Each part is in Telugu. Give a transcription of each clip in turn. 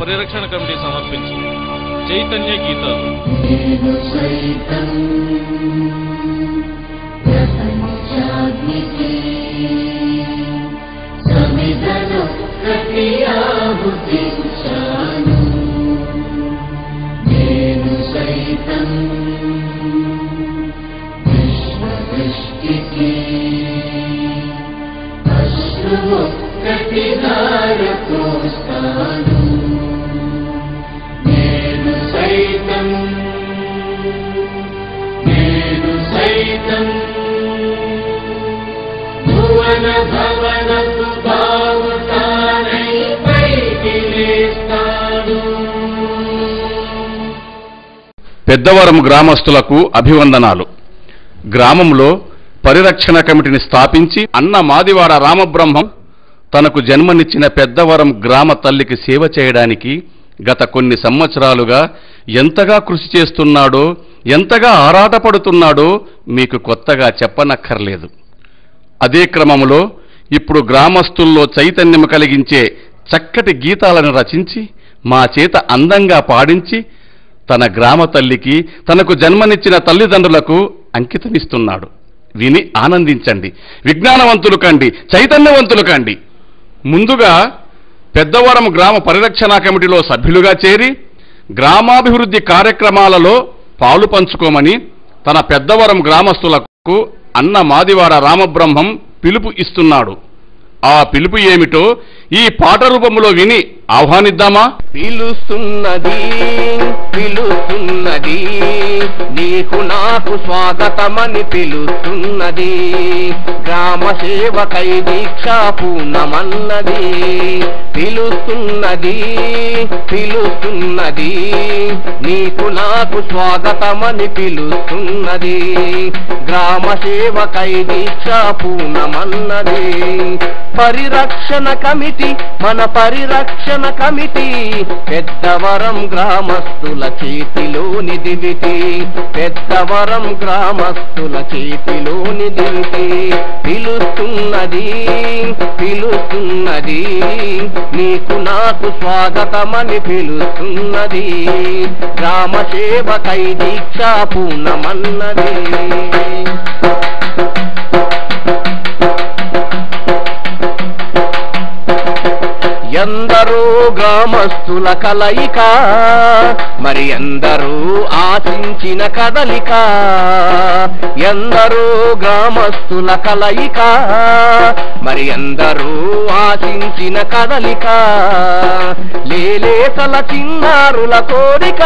పరిరక్షణ కమిటీ సమర్పించు చైతన్య గీతాలు నేను సైతం ప్రపంచాగ్నికి సమిధనొక్కటి ఆహుతించాను నేను సైతం విశ్వదృష్టికి అశ్రువొక్కటి ధారపోస్తాను నేను సైతం నేను సైతం భువన భవనపు బావుటానై పైకి లేస్తాను పెద్దవరం గ్రామస్తులకు అభివందనాలు గ్రామంలో పరిరక్షణ కమిటీని స్థాపించి అన్న మాదివాడ రామబ్రహ్మం తనకు జన్మనిచ్చిన పెద్దవరం గ్రామ తల్లికి సేవ చేయడానికి గత కొన్ని సంవత్సరాలుగా ఎంతగా కృషి చేస్తున్నాడో ఎంతగా ఆరాటపడుతున్నాడో మీకు కొత్తగా చెప్పనక్కర్లేదు అదే క్రమంలో ఇప్పుడు గ్రామస్తుల్లో చైతన్యం కలిగించే చక్కటి గీతాలను రచించి మా చేత అందంగా పాడించి తన గ్రామ తల్లికి తనకు జన్మనిచ్చిన తల్లిదండ్రులకు అంకితమిస్తున్నాడు విని ఆనందించండి విజ్ఞానవంతులు కండి చైతన్యవంతులు కండి ముందుగా పెద్దవరం గ్రామ పరిరక్షణ కమిటీలో సభ్యులుగా చేరి గ్రామాభివృద్ధి కార్యక్రమాలలో పాలు పంచుకోమని తన పెద్దవరం గ్రామస్తులకు అన్న మాదివాడ రామబ్రహ్మం పిలుపు ఇస్తున్నాడు ఆ పిలుపు ఏమిటో ఈ పాట రూపంలో విని ఆహ్వానిద్దామా పిలుస్తున్నది పిలుస్తున్నది నీకు నాకు స్వాగతమని పిలుస్తున్నది గ్రామ సేవకై దీక్ష పూర్ణమన్నది పిలుస్తున్నది పిలుస్తున్నది నీకు నాకు స్వాగతమని పిలుస్తున్నది గ్రామ సేవకై దీక్ష పూర్ణమన్నది పరిరక్షణ కమిటీ మన పరిరక్షణ కమిటీ పెద్దవరం గ్రామస్తుల చేతిలోని దివిటి పెద్దవరం గ్రామస్తుల చేతిలోని దివిటి పిలుస్తున్నది పిలుస్తున్నది నీకు నాకు స్వాగతమని పిలుస్తున్నది గ్రామ సేవకై దీక్ష పూర్ణమన్నది ఎందరో గ్రామస్తుల కలయిక మరి ఎందరో ఆశించిన కదలిక ఎందరో గ్రామస్తుల కలయిక మరి ఎందరో ఆశించిన కదలిక లేలేతల చిన్నారుల కోరిక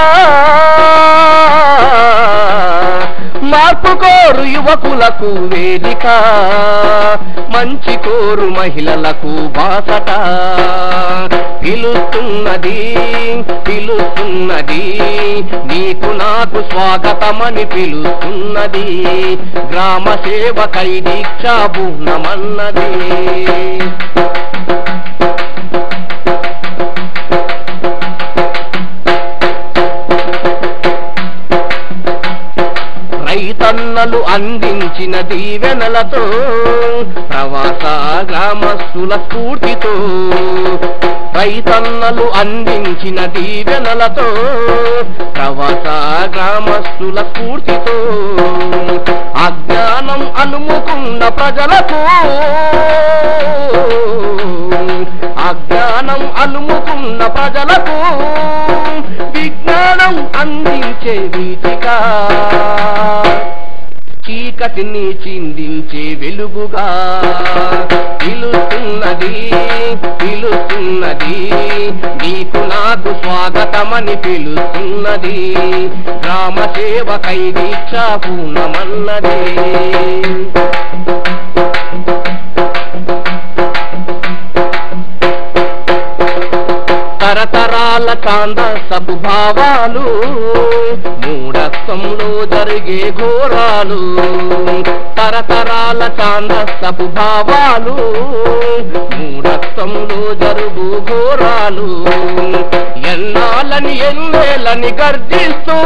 మార్పు కోరు యువకులకు వేదిక మంచి కోరు మహిళలకు బాసట పిలుస్తున్నది పిలుస్తున్నది నీకు నాకు స్వాగతమని పిలుస్తున్నది గ్రామ సేవకై దీక్ష పూర్ణమన్నది రైతన్నలు అందించిన దీవెనలతో ప్రవాస గ్రామస్తుల స్ఫూర్తితో రైతన్నలు అందించిన దీవెనలతో ప్రవాస గ్రామస్తుల స్ఫూర్తితో అజ్ఞానం అనుముకున్న ప్రజలకు అజ్ఞానం అలుముకున్న ప్రజలకు విజ్ఞానం అందించే వీటిగా చీకటిని చిందించే వెలుగుగా పిలుస్తున్నది పిలుస్తున్నది నీకు నాకు స్వాగతమని పిలుస్తున్నది గ్రామ సేవకై దీక్ష పూర్ణమన్నది తరతరాల చాంద సభావాలు మూఢత్వంలో జరిగే ఘోరాలు తరతరాల చాంద సభావాలు మూఢత్వంలో జరుగు ఘోరాలు ఎన్నాలని ఎన్నేలని గర్జిస్తూ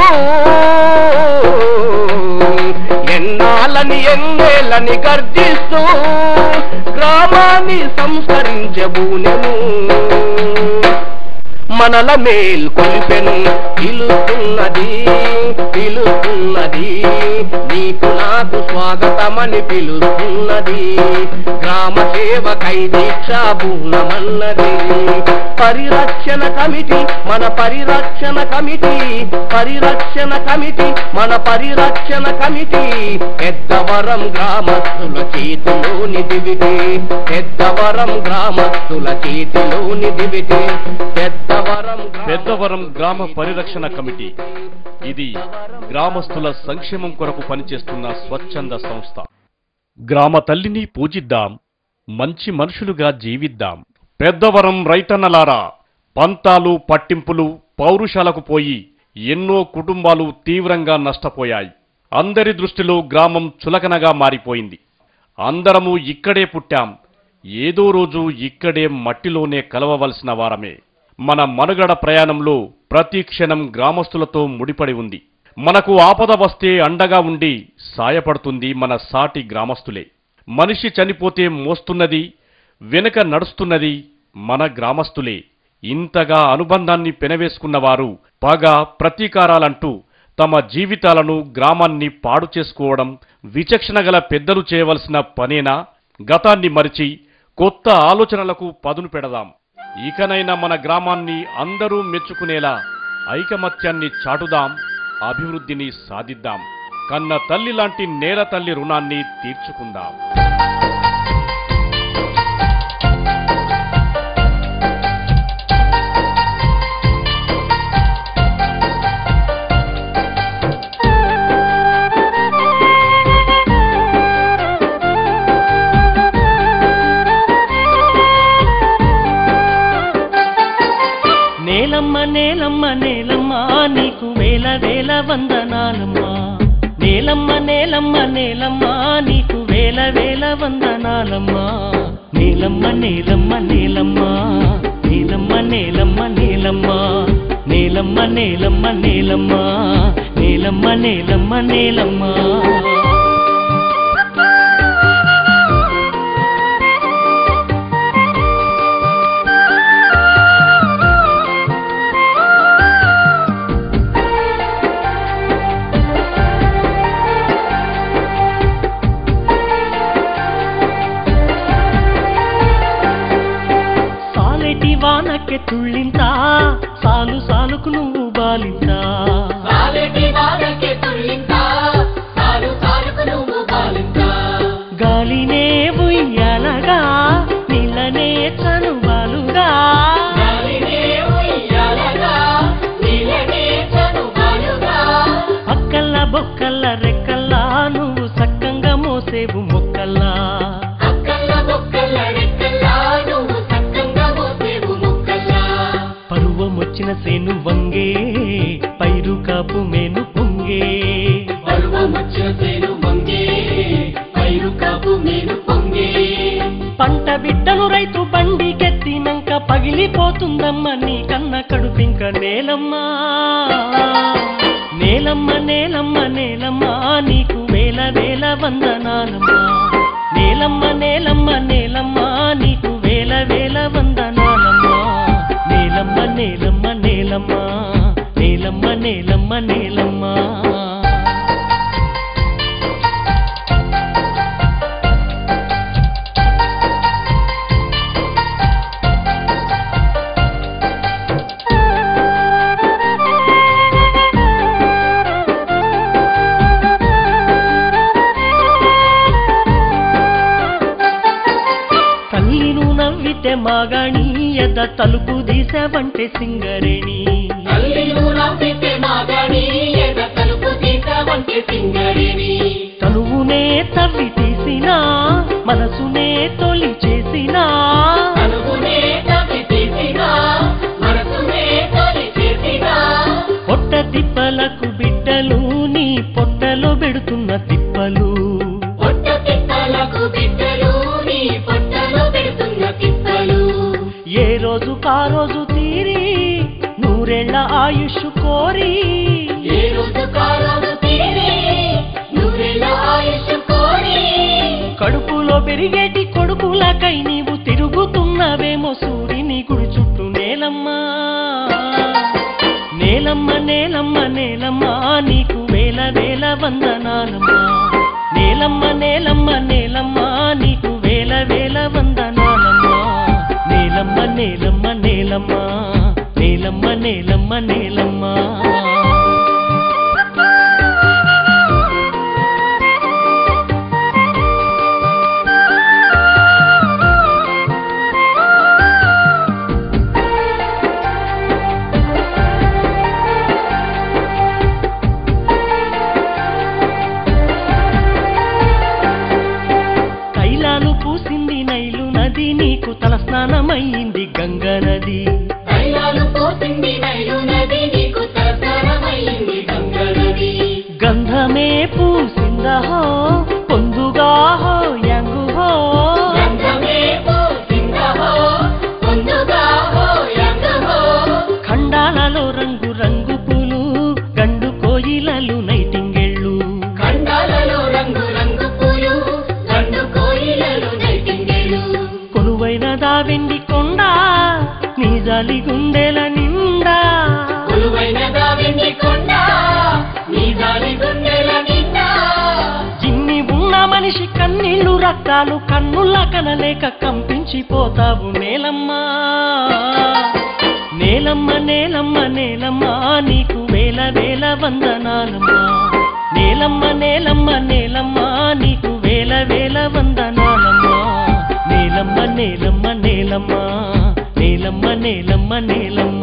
ఎన్నాలని ఎన్నేలని గర్జిస్తూ గ్రామాన్ని సంస్కరించబూనెను మనల మేల్ కొలిపెను పిలుస్తున్నది పిలుస్తున్నది నీకు నాకు స్వాగతమని పిలుస్తున్నది గ్రామ సేవకై దీక్ష బూనమన్నది పరిరక్షణ కమిటీ మన పరిరక్షణ కమిటీ పరిరక్షణ కమిటీ మన పరిరక్షణ కమిటీ పెద్దవరం గ్రామస్తుల చేతిలోని దివిటి పెద్దవరం గ్రామస్తుల చేతిలోని దివిటి పెద్దవరం గ్రామ- పెద్దవరం గ్రామ పరిరక్షణ కమిటీ ఇది గ్రామస్తుల సంక్షేమం కొరకు పనిచేస్తున్న స్వచ్ఛంద సంస్థ గ్రామ తల్లిని పూజిద్దాం మంచి మనుషులుగా జీవిద్దాం పెద్దవరం రైతన్నలారా పంతాలు పట్టింపులు పౌరుషాలకు పోయి ఎన్నో కుటుంబాలు తీవ్రంగా నష్టపోయాయి అందరి దృష్టిలో గ్రామం చులకనగా మారిపోయింది అందరము ఇక్కడే పుట్టాం ఏదో రోజు ఇక్కడే మట్టిలోనే కలవవలసిన వారమే మన మనుగడ ప్రయాణంలో ప్రతి క్షణం గ్రామస్తులతో ముడిపడి ఉంది మనకు ఆపద వస్తే అండగా ఉండి సాయపడుతుంది మన సాటి గ్రామస్తులే మనిషి చనిపోతే మోస్తున్నది వెనుక నడుస్తున్నది మన గ్రామస్తులే ఇంతగా అనుబంధాన్ని పెనవేసుకున్నవారు పగ ప్రతీకారాలంటూ తమ జీవితాలను గ్రామాన్ని పాడు చేసుకోవడం విచక్షణ గల పెద్దలు చేయవలసిన పనేనా గతాన్ని మరిచి కొత్త ఆలోచనలకు పదును పెడదాం ఇకనైనా మన గ్రామాన్ని అందరూ మెచ్చుకునేలా ఐకమత్యాన్ని చాటుదాం అభివృద్ధిని సాధిద్దాం కన్న తల్లి లాంటి నేల తల్లి రుణాన్ని తీర్చుకుందాం నేలమ్మ నేలమ్మ నేలమ్మ నీకు వేల వేల వందనాలమ్మా నేలమ్మ నేలమ్మ నేలమ్మ నీకు వేల వేల వందనాలమ్మా నేలమ్మ నేలమ్మ నేలమ్మ నేలమ్మ నేలమ్మ నేలమ్మ నేలమ్మ నేలమ్మ నేలమ్మ నేలమ్మ నేలమ్మ నేలమ్మ సాలెటి వానಕ್ಕೆ తుళ్ళింత సాలు సాలుకు నువ్వు బాలింత సాలెటి వానకే తుళ్ళింత, సాలు సాలుకు నువ్వు బాలింత. గాలినే ఉయ్యాలగా నీళ్ళనే చనుబాలుగా గాలినే ఉయ్యాలగా, నీలనే చనుబాలుగా. అక్కల్ల బొక్కల్ల రెక్కల్లా నువ్వు సక్కంగా మోసేవు మొక్కల్లా అక్కల్ల బొక్కల్ల రెక్కల్లా, నువ్వు సక్కంగా మోసేవు ముక్కల్లా. పరువమొచ్చిన సేను వంగే పైరు కాపు మేను పొంగే పరువమొచ్చిన సేను వంగే, పైరు కాపు మేను పొంగే. పంట బిడ్డను రైతు బండికెత్తినంక పగిలిపోతుందమ్మ నీ కన్న కడుపింక నేలమ్మా నేలమ్మ నేలమ్మ నేలమ్మ నీకు వేల వేల వందనాలమ్మా నేలమ్మ నేలమ్మ నేలమ్మ నీకు వేల వేల వందనాలమ్మా నేలమ్మ నేలమ్మ నేలమ్మ నేలమ్మ నేలమ్మ నేలమ్మ తల్లిను నవ్వితే మాగాణి ఎద తలుపు తీసావంటే సింగరేణి తల్లిను నవ్వితే మాగాణి, ఎద తలుపు తీసావంటే సింగరేణి. తనువునే తవ్వి తీసినా మనసునే తొలి చేసినా తనువునే తవ్వి తీసినా, మనసునే తొలి చేసినా. పొట్ట తిప్పలకు బిడ్డలు నీ పొట్టలో పెడుతున్న తిప్పలు పొట్ట తిప్పలకు బిడ్డలు నీ పొట్టలో పెడుతున్న తిప్పలు ఏ రోజు కా రోజు తీరి నూరేళ్ల ఆయుష్ కోరి ఏ రోజు కారోజు తీరి నువ్వెల ఆయుష్ కోరి కడుపులో పెరిగేటి కొడుకులకై నీవు తిరుగుతున్నవేమో సూర్యుని గుడి చుట్టూ నేలమ్మా నేలమ్మ నేలమ్మ నేలమ్మ నీకు వేల వేల వందనాలమ్మా నేలమ్మ నేలమ్మ నేలమ్మ నీకు వేల వేల వందనాలమ్మా నేలమ్మ నేలమ్మ నేలమ్మ నేలమ్మ నేలమ్మ నేలమ్మ కైలాలు పూసింది నైలు నది నీకు తలస్నానమైంది గంగ నది కైలాలు పోసింది నైలు నది నీకు తరతరమైంది గంగ నది గంధమే పూసిందహో పొందుగా హో యంగు హో గంధమే పూసిందహో, పొందుగా హో, యంగహో. ఖండాలలో రంగు రంగు పూలు గండు కోయిలలు నైటింగెళ్ళు ఖండాలలో రంగు రంగు పూలు గండు కోయిలలు నైటింగేలు కొలువైన దావెండి కొండ నీ జాలి గుండెల నిండా కొలువైన దావిని కొండ నీ దాని గుండెల నిండా ఇన్ని ఉన్న మనిషి కన్నీళ్లు రక్తాలు కన్నుల కనలేక కంపించిపోతావు నేలమ్మా నేలమ్మ నేలమ్మ నేలమ్మ నీకు వేల వేల వందనాలమ్మా నేలమ్మ నేలమ్మ నేలమ్మ నీకు వేల వేల వందనాలమ్మా నేలమ్మ నేలమ్మ నేలమ్మ నేలమ్మ నేలమ్మ నేలమ్మ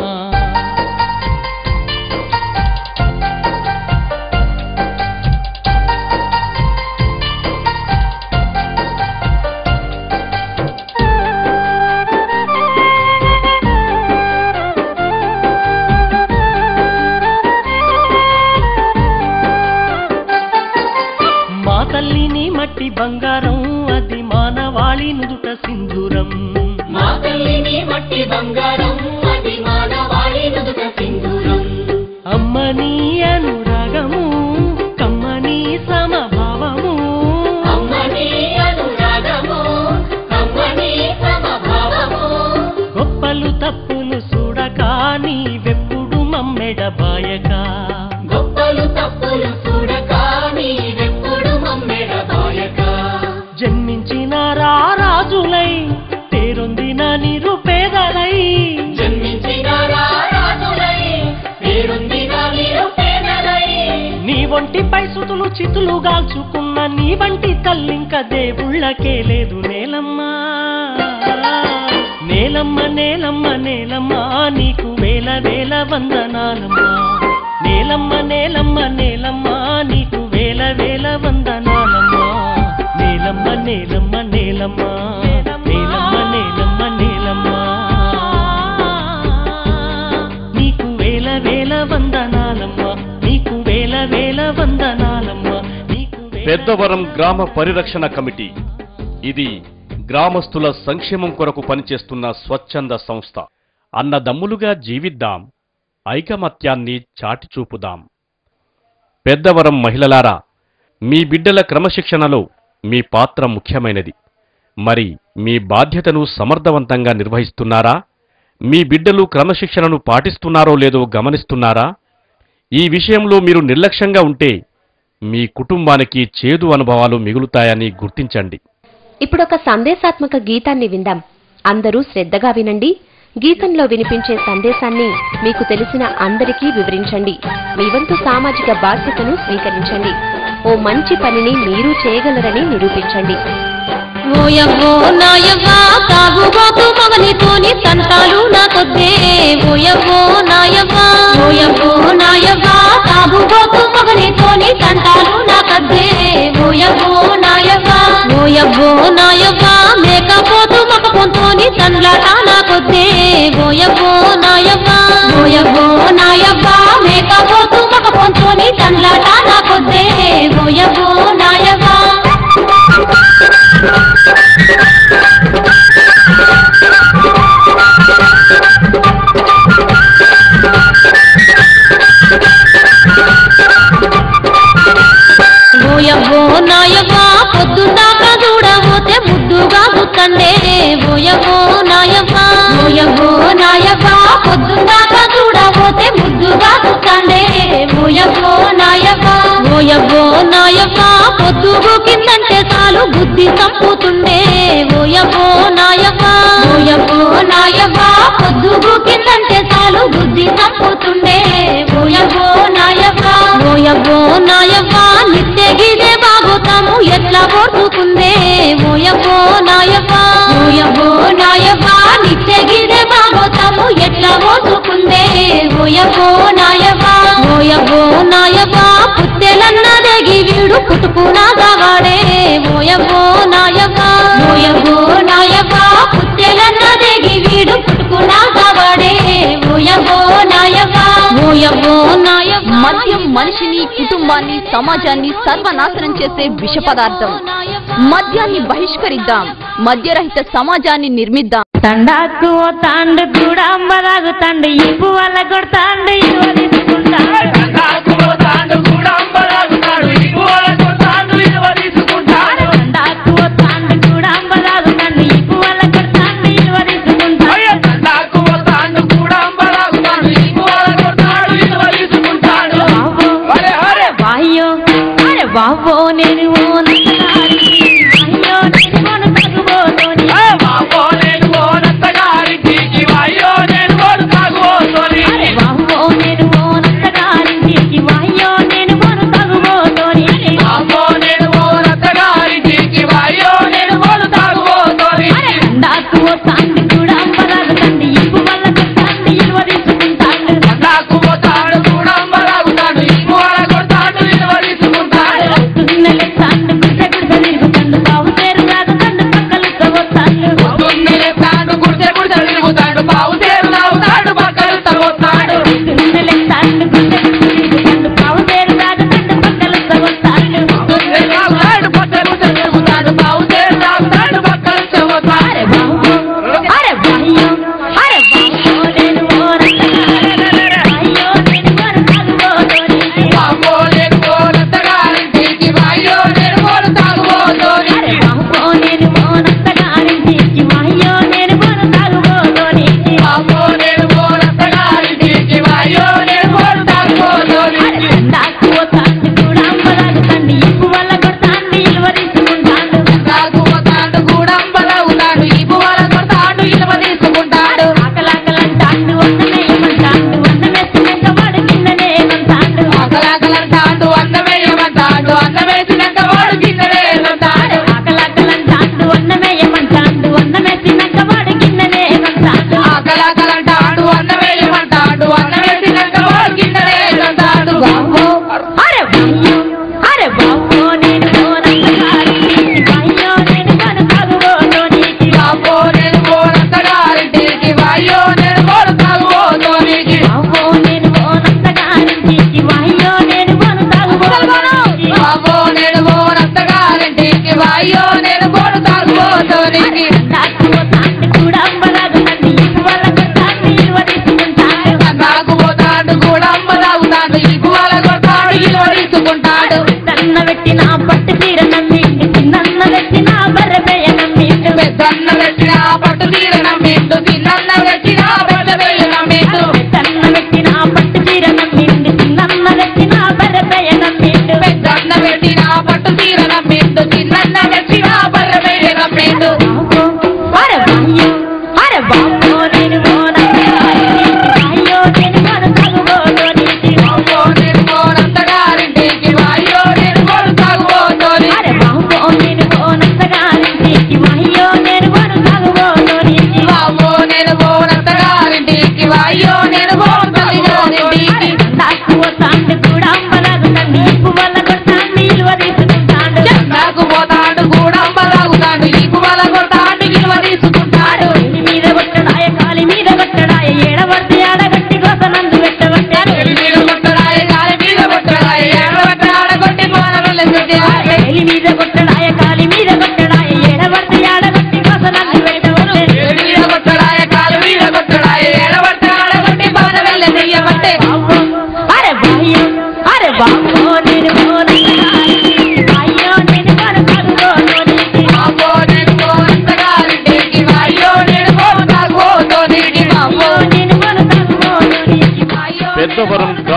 మా తల్లిని మట్టి బంగారం అది మానవాళి నుదుట సింధూరం మా తల్లిని మట్టి బంగారం అది మానవాళి నుదుట సింధూరం అమ్మని అనురాగము కమ్మని సమభావము అమ్మని అనురాగము అమ్మని సమభావము గొప్పలు తప్పులు చూడక నీవెప్పుడు మమ్మెడ బాయక గొప్పలు తప్పులు చూడక నీవెప్పుడు మమ్మెడ బాయక జన్మించిన రా రాజులై పేరొందిన నిరుపేదలై జన్మించిన రారాజులై పేరొందిన నిరుపేదలై నీ ఒంటిపై సుతులు చితులు గాల్చుకున్న నీ వంటి తల్లింక దేవుళ్ళకే లేదు నేలమ్మా నేలమ్మ నేలమ్మ నేలమ్మ నీకు వేల వేల వందనాలమ్మా నేలమ్మ నేలమ్మ నేలమ్మ నీకు వేల వేల వందనాలమ్మా నేలమ్మ నేలమ్మ నేలమ్మ నేలమ్మ నేలమ్మ నేలమ్మ నీకు వేల వేల వందనాలమ్మా నీకు వేల వేల వందనాలమ్మా నీకు వేల పెద్దవరం గ్రామ పరిరక్షణ కమిటీ ఇది గ్రామస్తుల సంక్షేమం కొరకు పనిచేస్తున్న స్వచ్ఛంద సంస్థ అన్నదమ్ములుగా జీవిద్దాం ఐకమత్యాన్ని చాటి చూపుదాం పెద్దవరం మహిళలారా మీ బిడ్డల క్రమశిక్షణలో మీ పాత్ర ముఖ్యమైనది మరి మీ బాధ్యతను సమర్థవంతంగా నిర్వహిస్తున్నారా మీ బిడ్డలు క్రమశిక్షణను పాటిస్తున్నారో లేదో గమనిస్తున్నారా ఈ విషయంలో మీరు నిర్లక్ష్యంగా ఉంటే మీ కుటుంబానికి చేదు అనుభవాలు మిగులుతాయని గుర్తించండి ఇప్పుడు ఒక సందేశాత్మక గీతాన్ని విందాం అందరూ శ్రద్ధగా వినండి గీతంలో వినిపించే సందేశాన్ని మీకు తెలిసిన అందరికీ వివరించండి మీ వంతు సామాజిక బాధ్యతను స్వీకరించండి ఓ మంచి పనిని మీరు చేయగలరని నిరూపించండి ఓయవ్వో నాయవ్వా తాగుబోతు మగనితోని తంటాలు నాకొద్దే ఓయవ్వో నాయవ్వా ఓయవ్వో నాయవ్వా తాగుబోతు మగనితోని తంటాలు నాకద్దే ఓయవ్వో నాయవ్వా ఓయవ్వో నాయవ్వా మేకపోతు మగపొంతోని తండ్లాట నాకొద్దే ఓయవ్వో నాయవ్వా ఓయవ్వో నాయవ్వా మేకపోతు మగపొంతోని తండ్లాట నాకొద్దే ఓయవ్వో నాయవ్వా ఓయవ్వో నాయవ్వా పొద్దున్నాక చూడబోతే ముద్దుగా గుత్తండే ఓయవ్వో నాయవ్వా ఓయవ్వో నాయవ్వా పొద్దున్నాక చూడబోతే ముద్దుగా ఓయబ్బో నాయవ్వా ఓయబ్బో నాయవ్వా పొద్దుగు కిందంటే చాలు బుద్ధి చంపుతుండే ఓయబ్బో నాయవ్వా ఓయబ్బో నాయవ్వా పొద్దుగు కిందంటే చాలు బుద్ధి చంపుతుండే ఓయబ్బో నాయవ్వా ఓయబ్బో నాయవ్వా నిత్య గీదే బాగోతాము ఎట్లా పోర్చుకుందే ఓయబ్బో నాయవ్వా ఓయబ్బో నాయవ్వా నిత్య గీదే బాగోతాము ఎట్లా పోర్చుకుందే ఓయబ్బో నాయవ్వా ఓయబ్బో నాయవ్వా పుత్తెలన్నదగి వీడు పుట్టుకునాగా వాడే ఓయబ్బో నాయవ్వా ఓయబ్బో నాయవ్వా పుత్తెలన్నదగి వీడు పుట్టుకునాగా వాడే ఓయబ్బో నాయవ్వా ఓయబ్బో నాయవ్వా మద్యం మనిషిని కుటుంబాన్ని సమాజాన్ని సర్వనాశనం చేసే విష పదార్థం మద్యాన్ని బహిష్కరిద్దాం మద్యరహిత సమాజాన్ని నిర్మిద్దాం తండాకు ఓ తాండు కూడా అమ్మలాగు తండు ఇప్పు వల్ల కొడతాండు ఇవ్వ తీసుకుంటాడు తండాకు ఓ తాండు కూడా అమ్మలాగు తండు ఇప్పు వల్ల కొడతాండు ఇవ్వ తీసుకుంటాడు వాయ్యో అరే బాబో నేను ఓ నత్తగాడిని. అయ్యో నేను ఓను తగ్గుబోతోని. అరే బాబో నేను ఓ నత్తగాడింటికి వాయ్యో నేను ఓను తగ్గుబోతోని. అరే తండాకు ఓ తాండు కూడా అమ్మలాగు తండు ఇప్పు వల్ల కొడతాండు ఇవ్వ తీసుకుంటాడు పొద్దున్నెలే తాండు గుడ్డ గుడ్డ తిరుగుతాండు బావు తేరు రాదు తండు పక్కలు తవ్వుతాండు పొద్దున్నెలే తాండు గుడ్డ గుడ్డ తిరుగుతాండు బావు తేరు రాదు తండు పక్కలు తవ్వుతాండు అరే బాబు అరే బాయ్యో అరే బాబో నేను ఓ రత్తగాడ. అయ్యో నేను ఓ తాగుబోతోని. అరే బాబో నేను ఓ రత్తగాడింటికి వాయ్యో నేను ఓ తాగుబోతోని. అరే తండాకు ఓ తాండు కూడా అమ్మలాగు తండు ఇప్పు వల్ల కొడతాండు ఇలువ తీసుకుంటాండు ఆకలాకలంటాండు అన్నమేయమంటాండు అన్నమేసినాక వాడు కిందనేమంటాండు ఆకలాకలంటాండు అన్నమేయమంటాండు అన్నమేసినాక వాడు కిందనేమంటాండు బాబో అరే బాయ్యో అరే బాబో నేను ఓ రత్తగాడింటికి వాయ్యో నేను ఓ తాగుబోతోనికి బాబో నేను ఓ రత్తగాడింటికి వాయ్యో నేను ఓ తాగుబోతోనికి తండాకు ఓ తాండు కూడా అమ్మలాగు తండు ఇప్పు వల్ల కొడతాండు ఇలువ తీసుకుంటాడు తన్న పెట్టిన పట్టు చీర నమ్మిండు చిన్నన్న పెట్టిన బర్రెపేయ నమ్మిండు పెద్దన్న పెట్టిన పట్టు తీర నమ్మిండు చిన్నన్న పెట్టిన బట్ట వేయ నమ్మిండు తన్న పెట్టిన పట్టు చీర నమ్మిండు చిన్నన్న పెట్టిన బర్రెపేయ నమ్మిండు పెద్దన్న పెట్టిన పట్టు తీర నమ్మిండు చిన్నన్న పెట్టిన బట్ట వేయ నమ్మిండు బాబో అరే బాయ్యో అరే బాబో నేను ఓ నత్తగాడింటికి అయ్యో నేను ఓ తాగుబోతోనికి బాబో నేను కోనంతగారింటికి వాయో నేను కొడు తాగుబోతోని అరే బాబో నేను ఓ నత్తగాడింటికి అయ్యో నేను ఓ తాగుబోతోనికి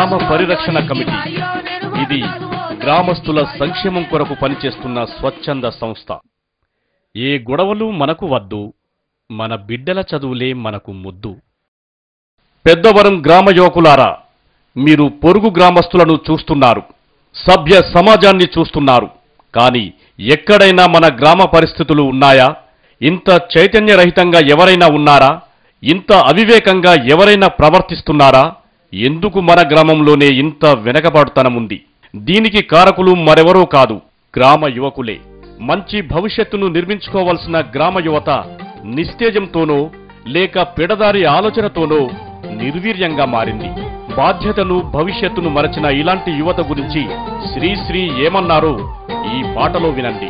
గ్రామ పరిరక్షణ కమిటీ ఇది గ్రామస్తుల సంక్షేమం కొరకు పనిచేస్తున్న స్వచ్ఛంద సంస్థ ఏ గొడవలు మనకు వద్దు మన బిడ్డల చదువులే మనకు ముద్దు పెద్దవరం గ్రామ యువకులారా మీరు పొరుగు గ్రామస్తులను చూస్తున్నారు సభ్య సమాజాన్ని చూస్తున్నారు కానీ ఎక్కడైనా మన గ్రామ పరిస్థితులు ఉన్నాయా ఇంత చైతన్యరహితంగా ఎవరైనా ఉన్నారా ఇంత అవివేకంగా ఎవరైనా ప్రవర్తిస్తున్నారా ఎందుకు మన గ్రామంలోనే ఇంత వెనకబాటుతనముంది దీనికి కారకులు మరెవరూ కాదు గ్రామ యువకులే మంచి భవిష్యత్తును నిర్మించుకోవలసిన గ్రామ యువత నిస్తేజంతోనో లేక పెడదారి ఆలోచనతోనో నిర్వీర్యంగా మారింది బాధ్యతను భవిష్యత్తును మరచిన ఇలాంటి యువత గురించి శ్రీశ్రీ ఏమన్నారో ఈ పాటలో వినండి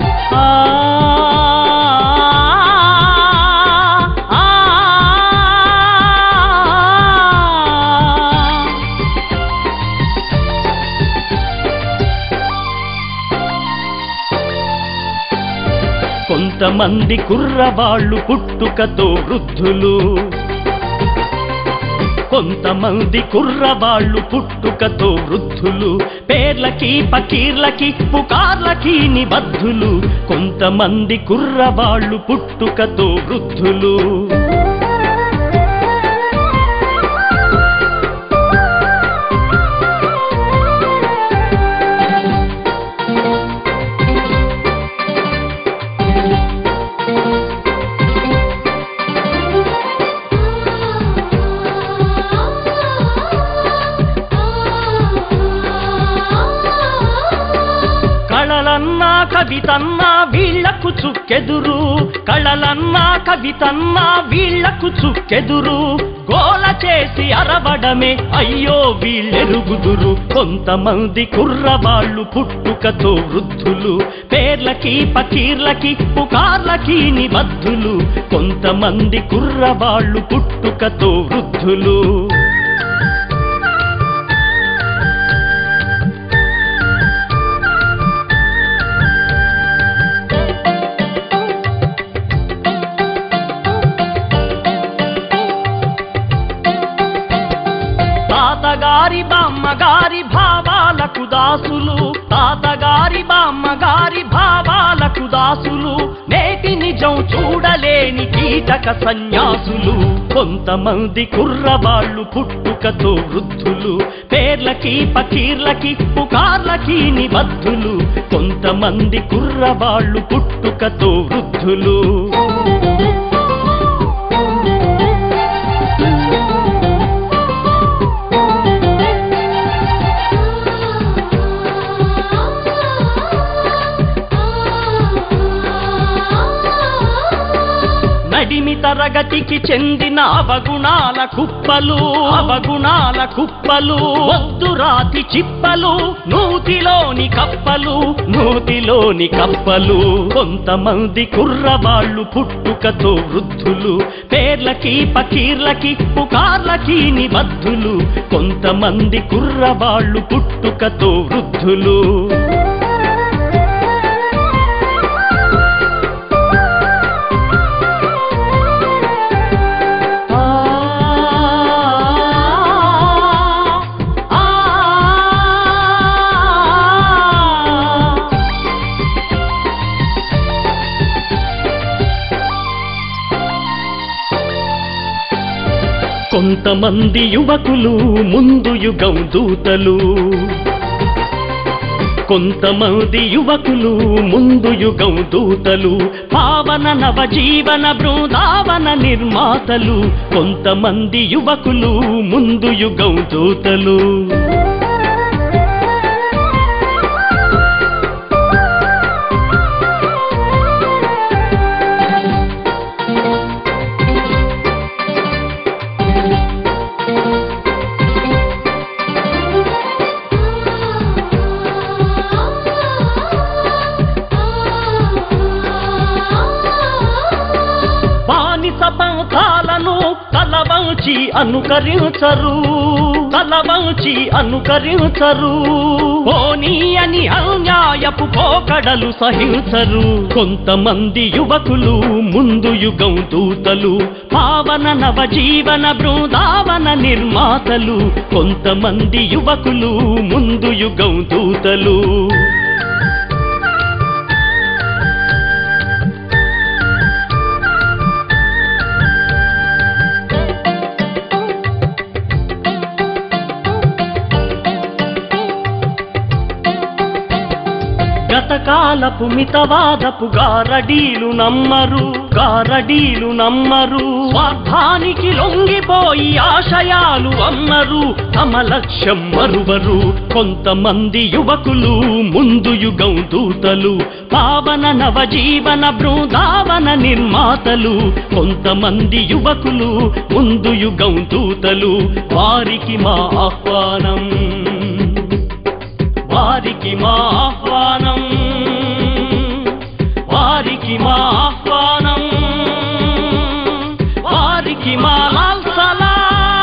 కొంతమంది కుర్రవాళ్ళు పుట్టుకతో వృద్ధులు కొంతమంది కుర్రవాళ్ళు పుట్టుకతో వృద్ధులు పేర్లకి పకీర్లకి పుకార్లకి నిబద్ధులు కొంతమంది కుర్రవాళ్ళు పుట్టుకతో వృద్ధులు కళలన్నా కవితన్నా వీళ్లకు చుక్కెదురు కళలన్నా కవితన్నా వీళ్లకు చుక్కెదురు గోల చేసి అరవడమే అయ్యో వీళ్ళెరుగుదురు కొంతమంది కుర్రవాళ్ళు పుట్టుకతో వృద్ధులు పేర్లకి పకీర్లకి పుకార్లకి నిబద్ధులు కొంతమంది కుర్రవాళ్ళు పుట్టుకతో వృద్ధులు తాతగారి బామ్మగారి భావాలకు దాసులు తాతగారి బామ్మగారి భావాలకు దాసులు నేటి నిజం చూడలేని కీటక సన్యాసులు కొంతమంది కుర్రవాళ్ళు పుట్టుకతో వృద్ధులు పేర్లకి పకీర్లకి పుకార్లకి నిబద్ధులు కొంతమంది కుర్రవాళ్ళు పుట్టుకతో వృద్ధులు నడిమి తరగతికి చెందిన అవగుణాల కుప్పలు అవగుణాల కుప్పలు వద్దు రాతి చిప్పలు నూతిలోని కప్పలు నూతిలోని కప్పలు కొంతమంది కుర్రవాళ్ళు పుట్టుకతో వృద్ధులు పేర్లకి పకీర్లకి పుకార్లకి నిబద్ధులు కొంతమంది కుర్రవాళ్ళు పుట్టుకతో వృద్ధులు కొంతమంది యువకులు ముందు యుగం దూతలు కొంతమంది యువకులు ముందు యుగం దూతలు పావన నవజీవన బృందావన నిర్మాతలు కొంతమంది యువకులు ముందు యుగం దూతలు మాంస పంథాలను తలవంచి అనుకరించరు తలవంచి అనుకరించరు పోనీ అని అన్యాయపు పోకడలు సహించరు కొంతమంది యువకులు ముందు యుగం దూతలు పావన నవజీవన బృందావన నిర్మాతలు కొంతమంది యువకులు ముందు యుగం దూతలు గతకాలపు మితవాదపు గారడీలు నమ్మరు గారడీలు నమ్మరు స్వార్థానికి లొంగిపోయి ఆశయాలు అమ్మరు తమ లక్ష్యం మరువరు కొంతమంది యువకులు ముందు యుగం దూతలు పావన నవజీవన బృందావన నిర్మాతలు కొంతమంది యువకులు ముందు యుగం దూతలు వారికి మా ఆహ్వానం వారికి మా ఆహ్వానం వారికి మా ఆహ్వానం వారికి మా లాల్ సలాం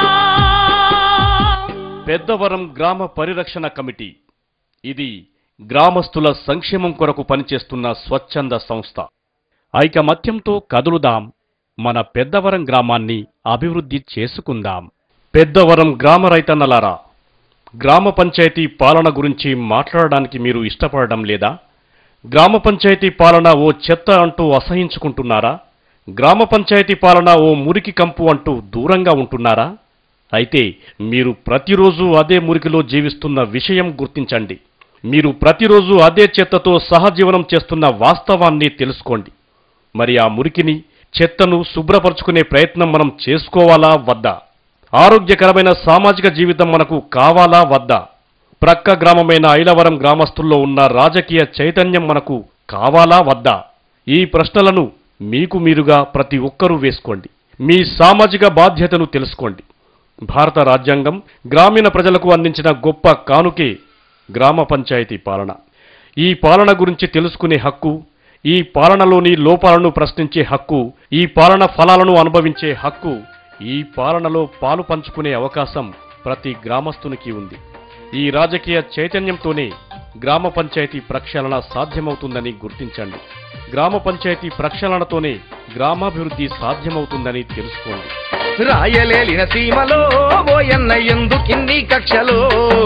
పెద్దవరం గ్రామ పరిరక్షణ కమిటీ ఇది గ్రామస్తుల సంక్షేమం కొరకు పనిచేస్తున్న స్వచ్ఛంద సంస్థ ఐకమత్యంతో కదులుదాం మన పెద్దవరం గ్రామాన్ని అభివృద్ధి చేసుకుందాం పెద్దవరం గ్రామ రైతన్నలారా గ్రామ పంచాయతీ పాలన గురించి మాట్లాడడానికి మీరు ఇష్టపడడం లేదా గ్రామ పంచాయతీ పాలన ఓ చెత్త అంటూ అసహించుకుంటున్నారా గ్రామ పంచాయతీ పాలన ఓ మురికి కంపు అంటూ దూరంగా ఉంటున్నారా అయితే మీరు ప్రతిరోజు అదే మురికిలో జీవిస్తున్న విషయం గుర్తించండి మీరు ప్రతిరోజు అదే చెత్తతో సహజీవనం చేస్తున్న వాస్తవాన్ని తెలుసుకోండి మరి ఆ మురికిని చెత్తను శుభ్రపరచుకునే ప్రయత్నం మనం చేసుకోవాలా వద్దా ఆరోగ్యకరమైన సామాజిక జీవితం మనకు కావాలా వద్దా ప్రక్క గ్రామమైన ఐలవరం గ్రామస్తుల్లో ఉన్న రాజకీయ చైతన్యం మనకు కావాలా వద్దా ఈ ప్రశ్నలను మీకు మీరుగా ప్రతి ఒక్కరూ వేసుకోండి మీ సామాజిక బాధ్యతను తెలుసుకోండి భారత రాజ్యాంగం గ్రామీణ ప్రజలకు అందించిన గొప్ప కానుకే గ్రామ పంచాయతీ పాలన ఈ పాలన గురించి తెలుసుకునే హక్కు ఈ పాలనలోని లోపాలను ప్రశ్నించే హక్కు ఈ పాలన ఫలాలను అనుభవించే హక్కు ఈ పాలనలో పాలు పంచుకునే అవకాశం ప్రతి గ్రామస్తునికి ఉంది ఈ రాజకీయ చైతన్యంతోనే గ్రామ పంచాయతీ ప్రక్షాళన సాధ్యమవుతుందని గుర్తించండి గ్రామ పంచాయతీ ప్రక్షాళనతోనే గ్రామాభివృద్ధి సాధ్యమవుతుందని తెలుసుకోండి రాయలేలిన సీమలో ఓయన్న ఎందుకిన్ని కక్షలో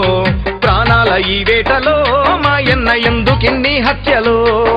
ప్రాణాల ఈ వేటలో మాయన్న ఎందుకిన్ని హత్యలో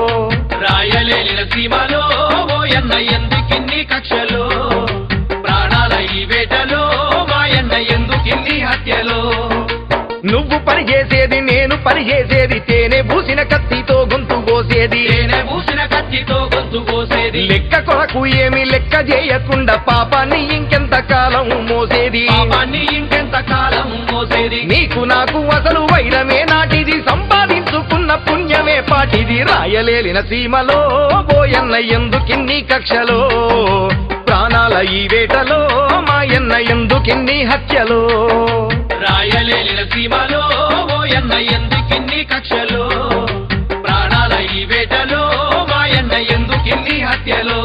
రాయలేలిన సీమలో ఓయన్న ఎందుకిన్ని కక్షలో ప్రాణాల ఈ వేటలో మాయన్న ఎందుకిన్ని హత్యలో నువ్వు పని చేసేది నేను పని చేసేది తేనె పూసిన కత్తితో గొంతు కోసేది తేనె పూసిన కత్తితో గొంతు కోసేది లెక్క కొరకు ఏమి లెక్క చేయకుండా పాపాన్ని ఇంకెంత కాలం మోసేది పాపాన్ని ఇంకెంత కాలం మోసేది నీకు నాకు అసలు వైరమే నాటిది సంపాదించుకున్న పుణ్యమే పాటిది రాయలేలిన సీమలో బోయన్న ఎందుకిన్ని కక్షలో ప్రాణాల ఈ వేటలో మాయన్న ఎందుకిన్ని హత్యలో రాయలేలిన సీమలో ఓయన్న ఎందుకిన్ని కక్షలో ప్రాణాల ఈ వేటలో మాయన్న ఎందుకిన్ని హత్యలో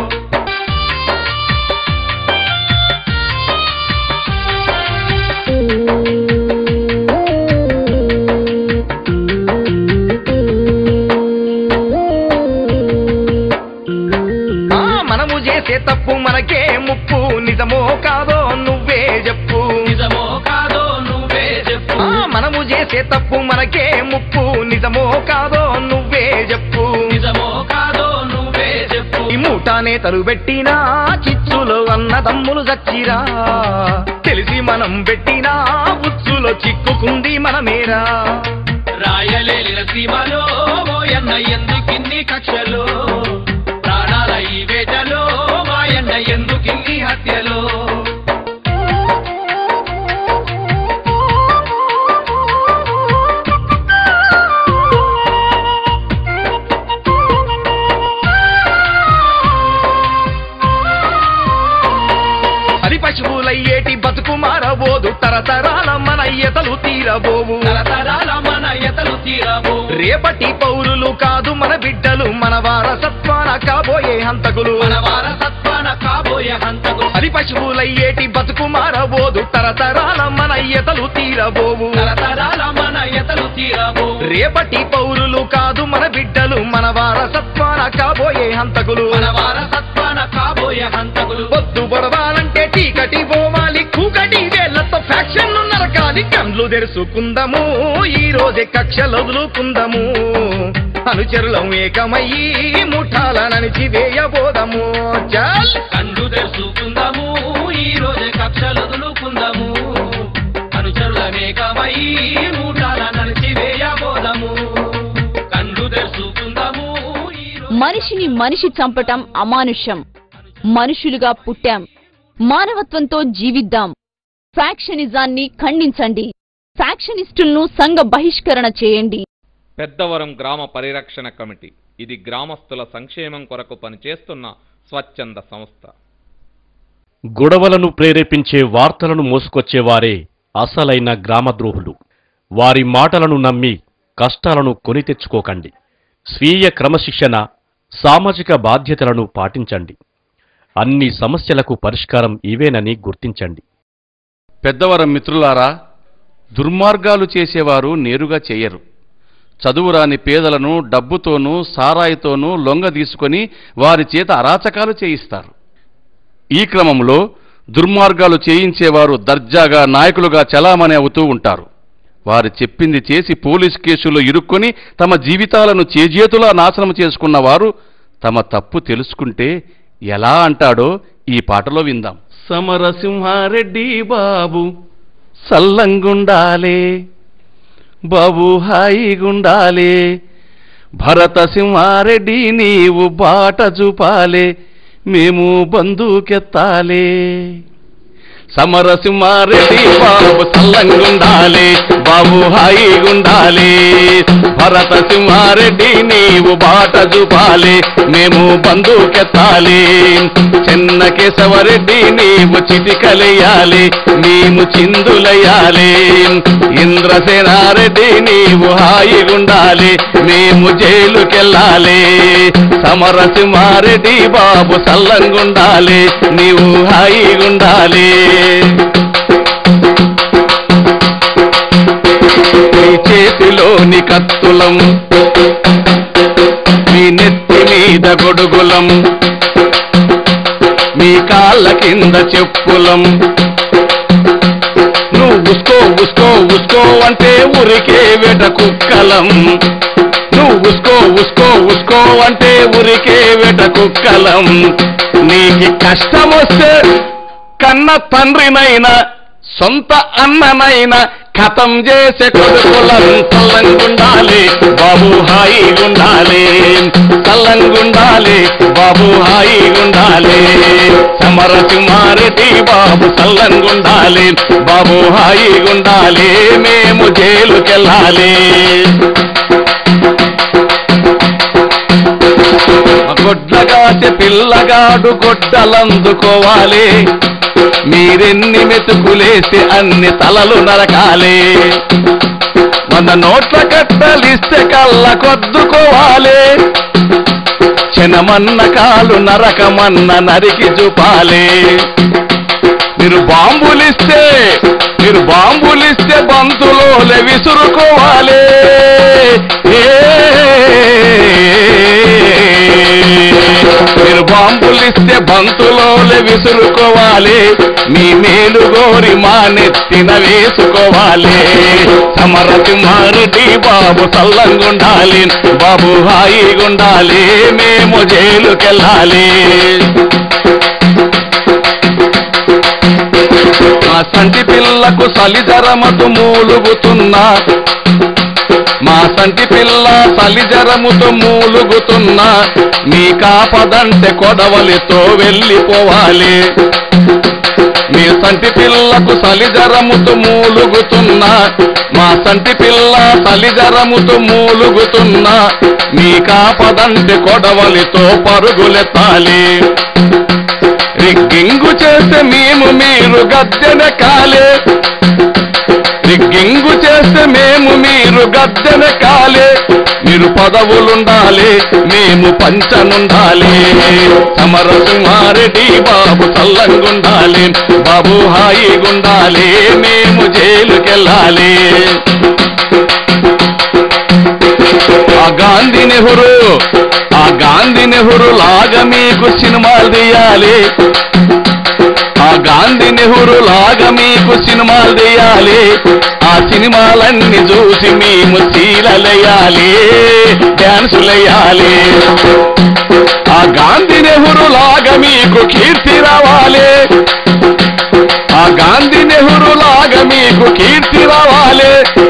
ఆ మనము చేసే తప్పు మనకే ముప్పు నిజమో కాదో నువ్వే చెప్పు నిజమో కాదో నువ్వే చెప్పు ఆ మనము చేసే తప్పు మనకే ముప్పు నిజమో కాదో నువ్వే చెప్పు నిజమో కాదో నువ్వే చెప్పు ఈ మూటానే తలుబెట్టినా చిచ్చులో అన్న తమ్ములు చచ్చిరా తెలిసి మనం పెట్టినా ఉచ్చులో చిక్కుకుంది మనమేరా రాయలేలిన సీమలో ఓయన్న ఎందుకిన్ని కక్షలో ప్రాణాల ఈ వేటలో మాయన్న ఎందుకిన్ని హత్యలో అది పశువులయ్యేటి బతుకు మారబోదు తరతరాల మన ఎతలు తీరబోవు తరతరాల మన ఎతలు తీరబో రేపటి పౌరులు కాదు మన బిడ్డలు మన వారసత్వాన కాబోయే హంతకులు మన వారసత్వాన సత్వాన కాబోయే హంతకు అది పశువులయ్యేటి బతుకు మారబోదు తరతరాల మన ఎతలు తీరబోవు తరతరాల మన ఎతలు తీరబో రేపటి పౌరులు కాదు మన బిడ్డలు మన వారసత్వాన కాబోయే హంతకులు మన వారసత్వాన కాబోయే హంతకులు పొద్దు పొడవాలంటే చీకటి పోవాలి కూకటి వేళ్లతో ఫ్యాక్షన్ నరకాలి కండ్లు తెరుచుకుందాము ఈ రోజే కక్షలు వదులుకుందాము అనుచరులం ఏకమయ్యి ముఠాల నడిచి వేయబోదము చల్ కండ్లు తెరుచుకుందాము ఈ రోజే కక్షలు వదులుకుందాము అనుచరులం ఏకమయ్యి ముఠాల నడిచి వేయబోదము కండ్లు తెరుచుకుందాము ఈ రోజే మనిషిని మనిషి చంపటం అమానుష్యం మనుషులుగా పుట్టాం మానవత్వంతో జీవిద్దాం ఫ్యాక్షనిజాన్ని ఖండించండి ఫ్యాక్షనిస్టులను సంఘ బహిష్కరణ చేయండి పెద్దవరం గ్రామ పరిరక్షణ కమిటీ ఇది గ్రామస్తుల సంక్షేమం కొరకు పనిచేస్తున్న స్వచ్ఛంద సంస్థ గొడవలను ప్రేరేపించే వార్తలను మోసుకొచ్చేవారే అసలైన గ్రామద్రోహులు వారి మాటలను నమ్మి కష్టాలను కొని తెచ్చుకోకండి స్వీయ క్రమశిక్షణ సామాజిక బాధ్యతలను పాటించండి అన్ని సమస్యలకు పరిష్కారం ఇవేనని గుర్తించండి పెద్దవరం మిత్రులారా దుర్మార్గాలు చేసేవారు నేరుగా చేయరు చదువురాని పేదలను డబ్బుతోనూ సారాయితోనూ లొంగ తీసుకొని వారి చేత అరాచకాలు చేయిస్తారు ఈ క్రమంలో దుర్మార్గాలు చేయించేవారు దర్జాగా నాయకులుగా చలామణి అవుతూ ఉంటారు వారు చెప్పింది చేసి పోలీస్ కేసులో ఇరుక్కొని తమ జీవితాలను చేజేతులా నాశనం చేసుకున్న వారు తమ తప్పు తెలుసుకుంటే ఎలా అంటాడో ఈ పాటలో విందాం సమరసింహారెడ్డి బాబు సల్లంగుండాలే బాబు హాయిగుండాలే భరత సింహారెడ్డి నీవు బాట చూపాలే మేము బంధుకెత్తాలే సమరసింహారెడ్డి బాబు సల్లంగుండాలే బాబు హాయిగుండాలే భరత సింహారెడ్డి నీవు బాట చూపాలే మేము బంధుకెత్తాలి చిన్న కేశవరెడ్డి నీవు చిటికలెయ్యాలి మేము చిందులయ్యాలి ఇంద్రసేనారెడ్డి నీవు హాయిగుండాలి మేము జైలుకెళ్ళాలి సమరసింహారెడ్డి బాబు సల్లంగుండాలి నీవు హాయిగుండాలి నీ చేతిలోని కత్తులం మీ నెత్తి మీద గొడుగులం మీ కాళ్ళ కింద చెప్పులం నువ్వు ఉస్కో ఉస్కో ఉస్కో అంటే ఉరికే వెట కుక్కలం నువ్వు ఉస్కో ఉస్కో ఉస్కో అంటే ఉరికే వెట కుక్కలం నీకు కష్టం వస్తే కన్న తండ్రినైనా సొంత అన్ననైనా కథం చేసే కొడుకులం చల్లంగుండాలి బాబు హాయిగుండాలి చల్లంగుండాలి బాబు హాయిగుండాలి సమరసింహారెడ్డి బాబు చల్లంగుండాలి బాబు హాయిగుండాలి మేము జైలుకెళ్ళాలి గొడ్లగాచె పిల్లగాడు గొడ్డలందుకోవాలి మీరెన్ని మెతుకులేసి అన్ని తలలు నరకాలి వంద నోట్ల కట్టలిస్తే కళ్ళ కొద్దుకోవాలి చెనమన్న కాలు నరకమన్న నరికి చూపాలి మీరు బాంబులిస్తే మీరు బాంబులిస్తే బంతులోలే విసురుకోవాలి ఏ మీరు బాంబులిస్తే బంతులోలే విసురుకోవాలి మీ మేలు గోరి మా నెత్తిన వేసుకోవాలి సమరతి మారుటి బాబు సల్లంగుండాలి బాబు హాయిగుండాలి మేము జైలుకెళ్ళాలి మా సంటి పిల్లకు సలిజరమటు మూలుగుతున్నా మా సంటి పిల్ల సలిజరముతో మూలుగుతున్నా మీ కాపదంటే కొడవలితో వెళ్ళిపోవాలి మీ సంటి పిల్లకు సలిజరముతో మూలుగుతున్నా మా సంటి పిల్ల సలిజరముతో మూలుగుతున్నా మీ కాపదంటే కొడవలితో పరుగులెత్తాలి రిగ్గింగు చేస్తే మేము మీరు గద్దెన కాలే రిగ్గి రింగింగు చేస్తే మేము మీరు గద్దెన కాలే మీరు పదవులుండాలి మేము పంచనుండాలి సమరసింహారెడ్డి బాబు చల్లంగుండాలి బాబు హాయిగుండాలి మేము జైలుకెళ్ళాలి ఆ గాంధీ నెహ్రూ ఆ గాంధీ నెహ్రూ లాగా మీకు సినిమాలు తీయాలి ఆ గాంధీ నెహ్రూ లాగా మీకు సినిమాలు తీయాలి ఆ సినిమాలన్నీ చూసి మేము శీలలేయాలి డ్యాన్సులేయాలి ఆ గాంధీ నెహ్రూ లాగా మీకు కీర్తి రావాలి ఆ గాంధీ నెహ్రూ లాగా మీకు కీర్తి రావాలి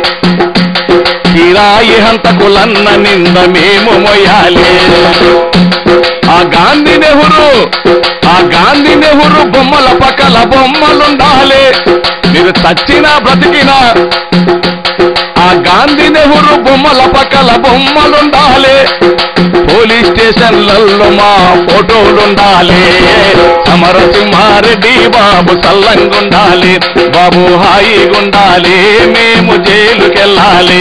కిరాయి హంతకులన్న నింద మేము మొయ్యాలి ఆ గాంధీ నెహ్రూ ఆ గాంధీ నెహ్రూ బొమ్మల పక్కల బొమ్మలుండాలి మీరు చచ్చినా బ్రతికినా ఆ గాంధీ నెహ్రూ బొమ్మల పక్కల బొమ్మలుండాలి పోలీస్ స్టేషన్లలో మా ఫోటోలుండాలి సమరసింహారెడ్డి బాబు సల్లంగుండాలి బాబు హాయిగుండాలి మేము జైలుకెళ్ళాలి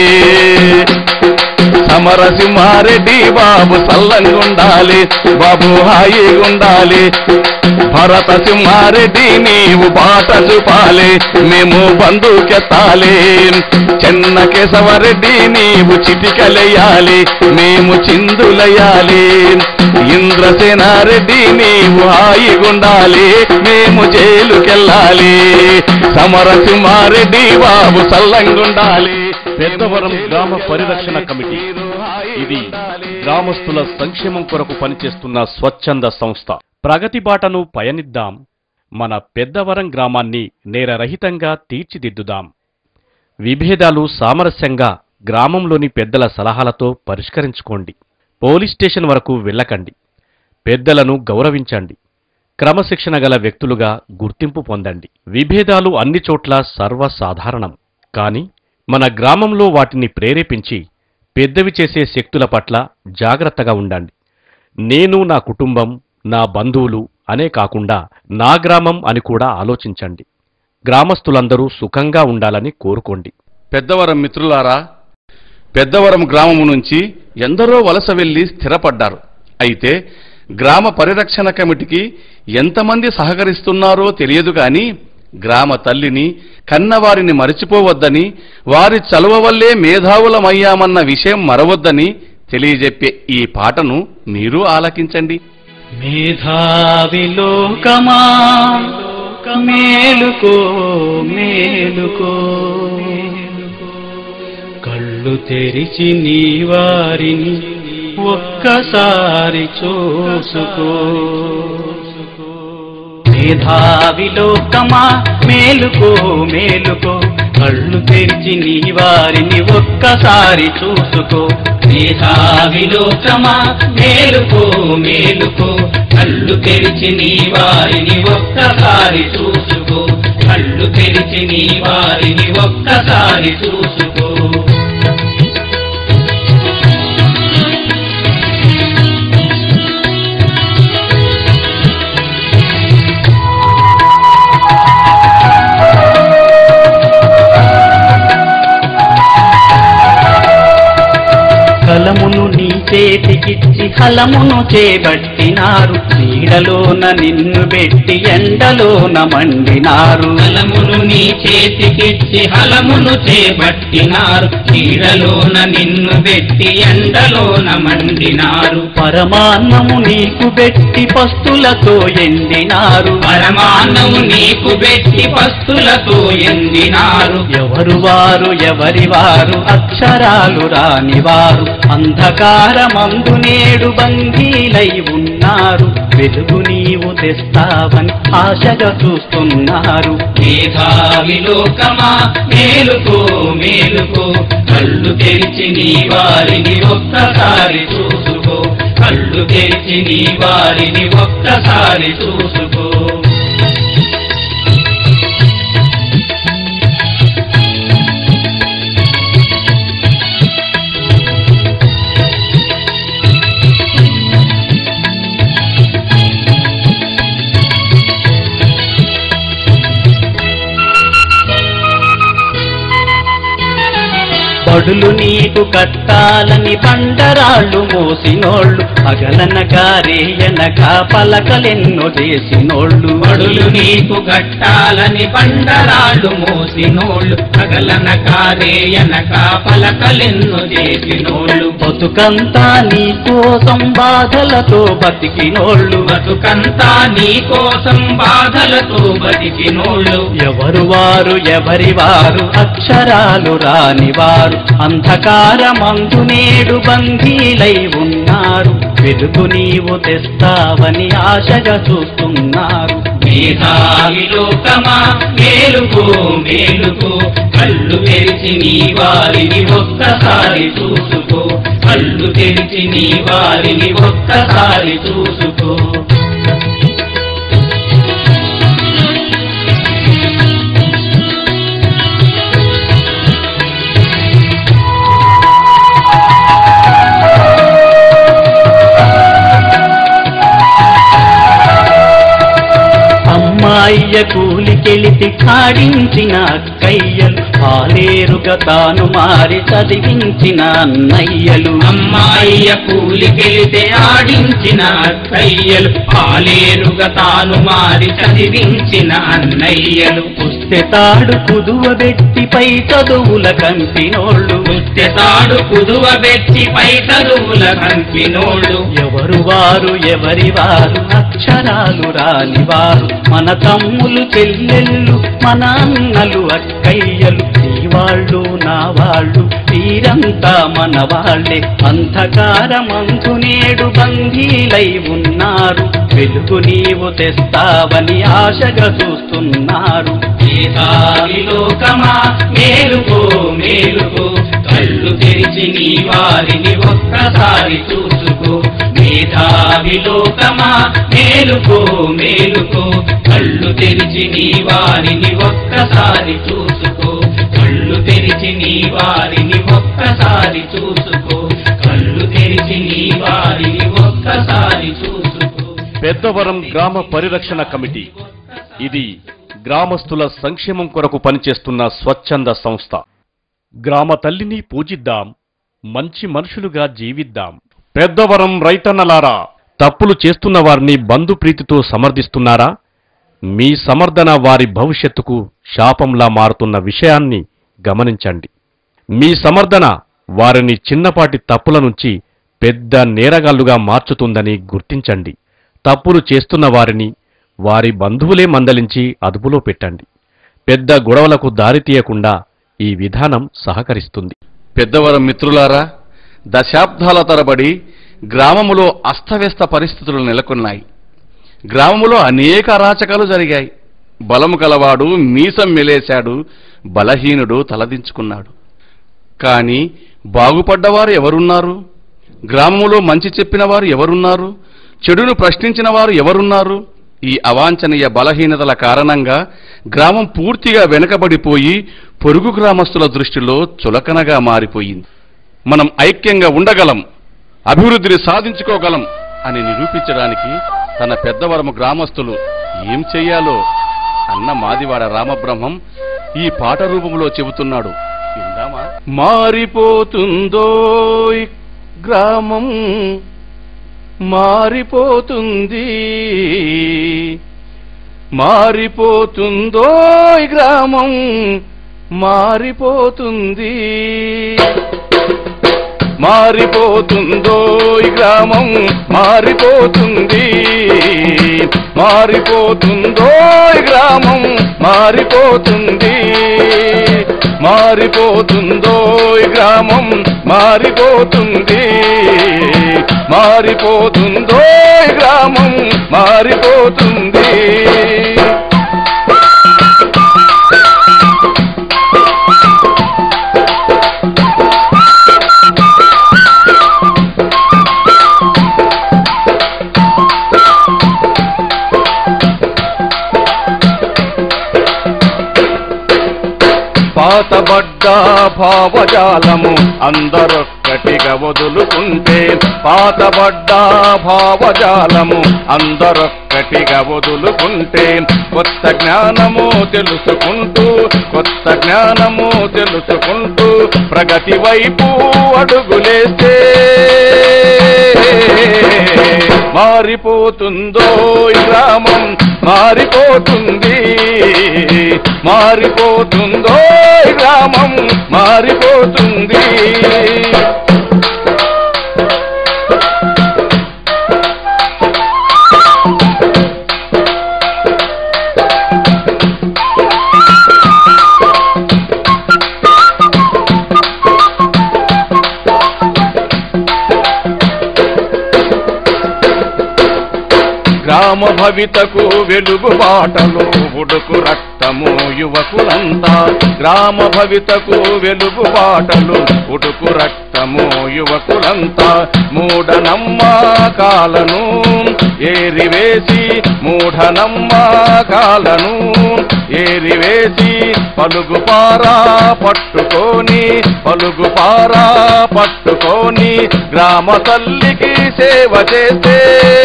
సమరసింహారెడ్డి బాబు సల్లంగుండాలి బాబు హాయిగుండాలి భరత సింహారెడ్డి నీవు బాట చూపాలి మేము బంధుకెత్తాలి చెన్న కేశవరెడ్డి నీవు చిటికలెయ్యాలి మేము చిందులయ్యాలి ఇంద్రసేనారెడ్డి నీవు హాయిగుండాలి మేము జైలుకెళ్ళాలి సమరసింహారెడ్డి బాబు సల్లంగుండాలి పెద్దవరం గ్రామ పరిరక్షణ కమిటీ ఇది గ్రామస్తుల సంక్షేమం కొరకు పనిచేస్తున్న స్వచ్ఛంద సంస్థ ప్రగతి బాటను పయనిద్దాం మన పెద్దవరం గ్రామాన్ని నేరరహితంగా తీర్చిదిద్దుదాం విభేదాలు సామరస్యంగా గ్రామంలోని పెద్దల సలహాలతో పరిష్కరించుకోండి పోలీస్ స్టేషన్ వరకు వెళ్ళకండి పెద్దలను గౌరవించండి క్రమశిక్షణ గల వ్యక్తులుగా గుర్తింపు పొందండి విభేదాలు అన్ని చోట్ల సర్వసాధారణం కాని మన గ్రామంలో వాటిని ప్రేరేపించి పెద్దవి చేసే శక్తుల పట్ల జాగ్రత్తగా ఉండండి నేను నా కుటుంబం నా బంధువులు అనే కాకుండా నా గ్రామం అని కూడా ఆలోచించండి గ్రామస్తులందరూ సుఖంగా ఉండాలని కోరుకోండి పెద్దవరం మిత్రులారా పెద్దవరం గ్రామము నుంచి ఎందరో వలస వెళ్లి స్థిరపడ్డారు అయితే గ్రామ పరిరక్షణ కమిటీకి ఎంతమంది సహకరిస్తున్నారో తెలియదు గాని గ్రామ తల్లిని కన్నవారిని మరిచిపోవద్దని వారి చలువ వల్లే మేధావులమయ్యామన్న విషయం మరవద్దని తెలియజెప్పే ఈ పాటను మీరు ఆలకించండి మేధావిలోకమా మేలుకో మేలుకో కళ్ళు తెరిచి నీ వారిని ఒక్కసారి చూసుకో మేధావిలోకమా మేలుకో మేలుకో కళ్ళు తెరిచి నీ వారిని ఒక్కసారి చూసుకో మేధావిలోకమా మేలుకో మేలుకో కళ్ళు తెరిచి నీ వారిని ఒక్కసారి చూసుకో కళ్ళు తెరిచి నీ వారిని ఒక్కసారి చూసుకో కలమును నీ చేతికిచ్చి హలమును చేబట్టినారు నీడలోన నిన్ను పెట్టి ఎండలోన మండినారు హలమును నీ చేతికిచ్చి హలమును చేపట్టినారు నీడలోన నిన్ను పెట్టి ఎండలోన మండినారు పరమాన్నము నీకు పెట్టి పస్తులతో ఎండినారు పరమాన్నము నీకు పెట్టి పస్తులతో ఎండినారు ఎవరు వారు ఎవరి వారు అక్షరాలు రాని వారు అంధకారమందు నేడు బందీలై ఉన్నారు వెలుగు నీవు తెస్తావని ఆశగా చూస్తున్నారు మేధావిలోకమా మేలుకో మేలుకో కళ్ళు తెరిచి నీ వారిని ఒక్కసారి చూసుకో కళ్ళు తెరిచి నీ వారిని ఒక్కసారి చూసుకో బడులు నీకు కట్టాలని పండరాళ్ళు మోసినోళ్ళు అగలనక రేయనక పలకలెన్నో చేసినోళ్ళు బడులు నీకు కట్టాలని పండరాళ్ళు మోసినోళ్ళు పగలన కారేయనక పలకలెన్ను చేసినోళ్ళు బతుకంతా నీ కోసం బాధలతో బతికినోళ్ళు బతుకంతా నీ కోసం బాధలతో బతికినోళ్ళు ఎవరు వారు ఎవరి వారు అక్షరాలు రాని వారు అంధకారమందు నేడు బందీలై ఉన్నారు వెలుగు నీవు తెస్తావని ఆశగా చూస్తున్నారు మేధావి లోకమా మేలుకో మేలుకో కళ్ళు తెరిచి నీ వారిని ఒక్కసారి చూసుకో కళ్ళు తెరిచి నీ వారిని ఒక్కసారి చూసుకో అమ్మాయ్య కూలికెలితి కాడించిన అక్కయ్యలు పాలేరుగా తాను మారి చదివించిన అన్నయ్యలు అమ్మాయియ కూలికెళితే ఆడించిన అక్కయ్యలు పాలేరుగా తాను మారి చదివించిన అన్నయ్యలు పుస్తెతాడు కుదువ పెట్టి పై చదువుల కంపినోళ్ళు పుస్తెతాడు కుదువ పెట్టి పై చదువుల కంపినోళ్ళు ఎవరు వారు ఎవరి వారు అక్షరాలు రాని వారు మన తమ్ములు చెల్లెళ్ళు మన అన్నలు అక్కయ్యలు నీ వాళ్ళు నా వాళ్ళు వీరంతా మన వాళ్ళే అంధకారమందు నేడు బందీలై ఉన్నారు వెలుగు నీవు తెస్తావని ఆశగా చూస్తున్నారు మేధావి లోకమా మేలుకో మేలుకో కళ్ళు తెరిచి నీ వారిని ఒక్కసారి చూసుకో మేధావి లోకమా మేలుకో మేలుకో కళ్ళు తెరిచి నీ వారిని ఒక్కసారి చూసుకో కళ్ళు తెరిచి నీ వారిని ఒక్కసారి చూసుకో కళ్ళు తెరిచి నీ వారిని ఒక్కసారి చూసుకో పెద్దవరం గ్రామ పరిరక్షణ కమిటీ ఇది గ్రామస్తుల సంక్షేమం కొరకు పనిచేస్తున్న స్వచ్ఛంద సంస్థ గ్రామ తల్లిని పూజిద్దాం మంచి మనుషులుగా జీవిద్దాం పెద్దవరం రైతన్నలారా తప్పులు చేస్తున్న వారిని బంధుప్రీతితో సమర్థిస్తున్నారా మీ సమర్థన వారి భవిష్యత్తుకు శాపంలా మారుతున్న విషయాన్ని గమనించండి మీ సమర్థన వారిని చిన్నపాటి తప్పుల నుంచి పెద్ద నేరగాళ్లుగా మార్చుతుందని గుర్తించండి తప్పులు చేస్తున్న వారిని వారి బంధువులే మందలించి అదుపులో పెట్టండి పెద్ద గొడవలకు దారితీయకుండా ఈ విధానం సహకరిస్తుంది పెద్దవరం మిత్రులారా దశాబ్దాల తరబడి గ్రామములో అస్తవ్యస్త పరిస్థితులు నెలకొన్నాయి గ్రామములో అనేక అరాచకాలు జరిగాయి బలము కలవాడు మీసం మెలేశాడు బలహీనుడు తలదించుకున్నాడు కానీ బాగుపడ్డవారు ఎవరున్నారు గ్రామములో మంచి చెప్పిన వారు ఎవరున్నారు చెడును ప్రశ్నించిన వారు ఎవరున్నారు ఈ అవాంఛనీయ బలహీనతల కారణంగా గ్రామం పూర్తిగా వెనుకబడిపోయి పొరుగు గ్రామస్తుల దృష్టిలో చులకనగా మారిపోయింది మనం ఐక్యంగా ఉండగలం అభివృద్ధిని సాధించుకోగలం అని నిరూపించడానికి తన పెద్దవరము గ్రామస్తులు ఏం చెయ్యాలో అన్న మాదివాడ రామబ్రహ్మం ఈ పాట రూపంలో చెబుతున్నాడు విందామా మారిపోతుందో ఈ గ్రామం మారిపోతుంది మారిపోతుందో ఈ గ్రామం మారిపోతుంది మారిపోతుందో ఈ గ్రామం మారిపోతుంది మారిపోతుందో ఈ గ్రామం మారిపోతుంది మారిపోతుందో ఈ గ్రామం మారిపోతుంది మారిపోతుందో ఈ గ్రామం మారిపోతుంది పాతబడ్డ భావజాలము అందరొక్కటిగా వదులుకుంటే పాతబడ్డ భావజాలము అందరొక్క ఒకటిగా వదులుకుంటే కొత్త జ్ఞానము తెలుసుకుంటూ కొత్త జ్ఞానము తెలుసుకుంటూ ప్రగతి వైపు అడుగులేస్తే మారిపోతుందో ఈ గ్రామం మారిపోతుంది మారిపోతుందో ఈ గ్రామం మారిపోతుంది గ్రామ భవితకు వెలుగు బాటలు ఉడుకు రక్తము యువకులంతా గ్రామ భవితకు వెలుగు బాటలు ఉడుకు రక్తము యువకులంతా మూఢనమ్మకాలను ఏరివేసి మూఢనమ్మకాలను ఏరివేసి పలుగు పారా పట్టుకొని పలుగు పారా పట్టుకొని గ్రామ తల్లికి సేవ చేస్తే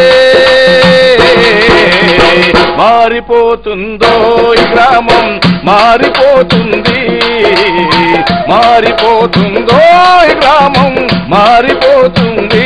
మారిపోతుందో ఈ గ్రామం మారిపోతుంది మారిపోతుందో ఈ గ్రామం మారిపోతుంది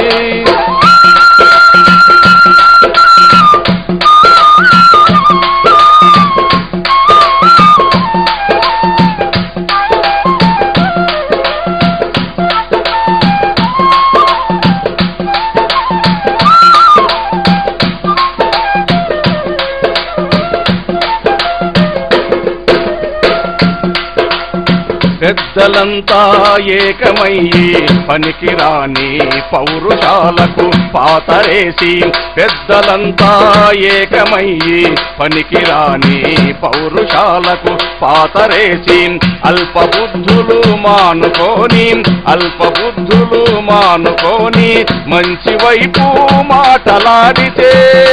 పెద్దలంతా ఏకమయ్యి పనికిరాని పౌరుషాలకు పాతరేసి పెద్దలంతా ఏకమయ్యి పనికిరాని పౌరుషాలకు పాతరేసి అల్పబుద్ధులు మానుకొని అల్పబుద్ధులు మానుకొని మంచి వైపు మాటలాడితే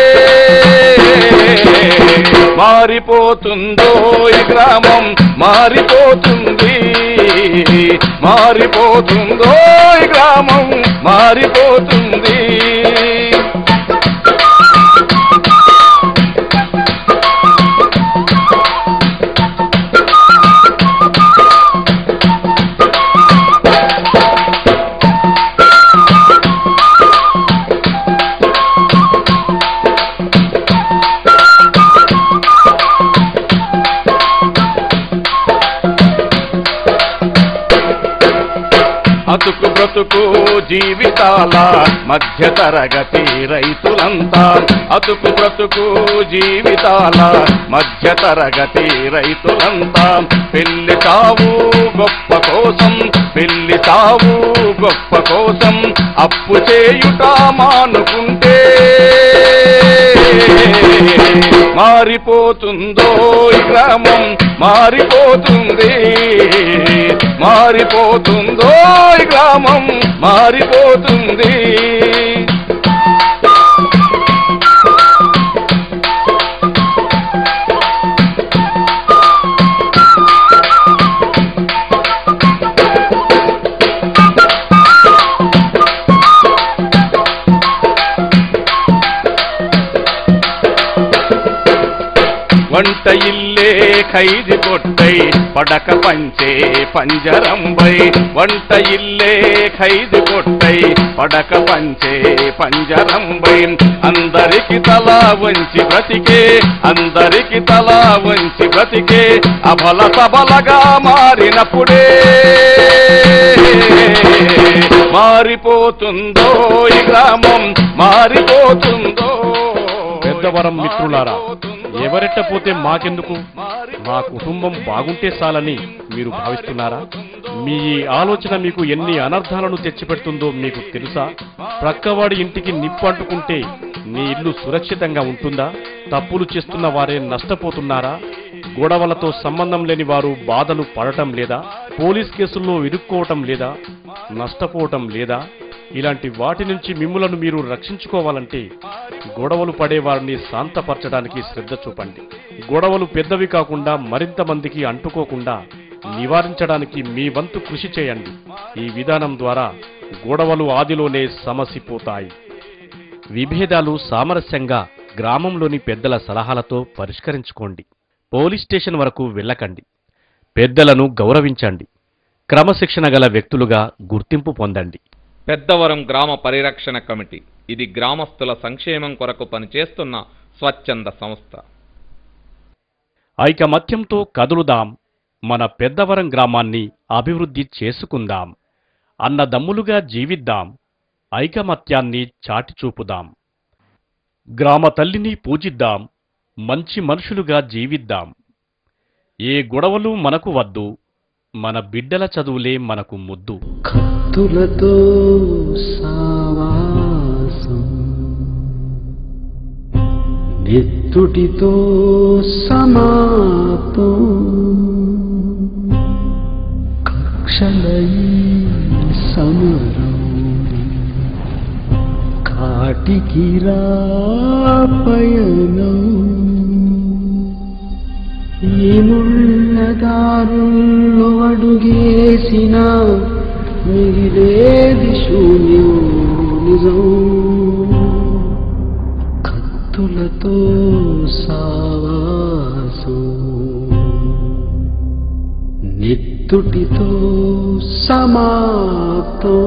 మారిపోతుందో ఈ గ్రామం మారిపోతుంది మారిపోతుందో ఈ గ్రామం మారిపోతుంది అతుకు బ్రతుకు జీవితాల మధ్య తరగతి రైతులంతా అతుకు బ్రతుకు జీవితాల మధ్య తరగతి రైతులంతా పెళ్లి తావు గొప్ప కోసం పెళ్లి తావు గొప్ప కోసం అప్పు చేయుట మానుకుంటే మారిపోతుందో ఈ గ్రామం మారిపోతుంది మారిపోతుందో ఈ గ్రామం మారిపోతుంది వంట ఇల్లే ఖైది పొట్టై పడక పంచే పంజరంబై వంట ఇల్లే ఖైది పొట్టై పడక పంచే పంజరంబై అందరికి తల వంచి బ్రతికే అందరికి తల వంచి బ్రతికే అబల సబలగా మారినప్పుడే మారిపోతుందో ఈ గ్రామం మారిపోతుందో పెద్దవరం మిత్రులారా ఎవరెట్ట పోతే మాకెందుకు మా కుటుంబం బాగుంటే చాలని మీరు భావిస్తున్నారా మీ ఈ ఆలోచన మీకు ఎన్ని అనర్థాలను తెచ్చిపెడుతుందో మీకు తెలుసా ప్రక్కవాడి ఇంటికి నిప్పు అంటుకుంటే నీ ఇల్లు సురక్షితంగా ఉంటుందా తప్పులు చేస్తున్న వారే నష్టపోతున్నారా గొడవలతో సంబంధం లేని వారు బాధలు పడటం లేదా పోలీస్ కేసుల్లో ఇరుక్కోవటం లేదా నష్టపోవటం లేదా ఇలాంటి వాటి నుంచి మిమ్ములను మీరు రక్షించుకోవాలంటే గొడవలు పడే వారిని శాంతపరచడానికి శ్రద్ధ చూపండి గొడవలు పెద్దవి కాకుండా మరింత మందికి అంటుకోకుండా నివారించడానికి మీ వంతు కృషి చేయండి ఈ విధానం ద్వారా గొడవలు ఆదిలోనే సమసిపోతాయి విభేదాలు సామరస్యంగా గ్రామంలోని పెద్దల సలహాలతో పరిష్కరించుకోండి పోలీస్ స్టేషన్ వరకు వెళ్ళకండి పెద్దలను గౌరవించండి క్రమశిక్షణ గల వ్యక్తులుగా గుర్తింపు పొందండి పెద్దవరం గ్రామ పరిరక్షణ కమిటీ ఇది గ్రామస్తుల సంక్షేమం కొరకు పనిచేస్తున్న స్వచ్ఛంద సంస్థ ఐకమత్యంతో కదులుదాం మన పెద్దవరం గ్రామాన్ని అభివృద్ధి చేసుకుందాం అన్నదమ్ములుగా జీవిద్దాం ఐకమత్యాన్ని చాటి చూపుదాం గ్రామ తల్లిని పూజిద్దాం మంచి మనుషులుగా జీవిద్దాం ఏ గొడవలు మనకు వద్దు మన బిడ్డల చదువులే మనకు ముద్దు కత్తులతో సావాసం నెత్తుటితో సమాప్తం కక్షలై సమరం కాటికి పయనం ఈ ముళ్ళదారుల్లో అడుగేసిన మిగిలేది శూన్యం నిజం కత్తులతో సావాసం నెత్తుటితో సమాప్తం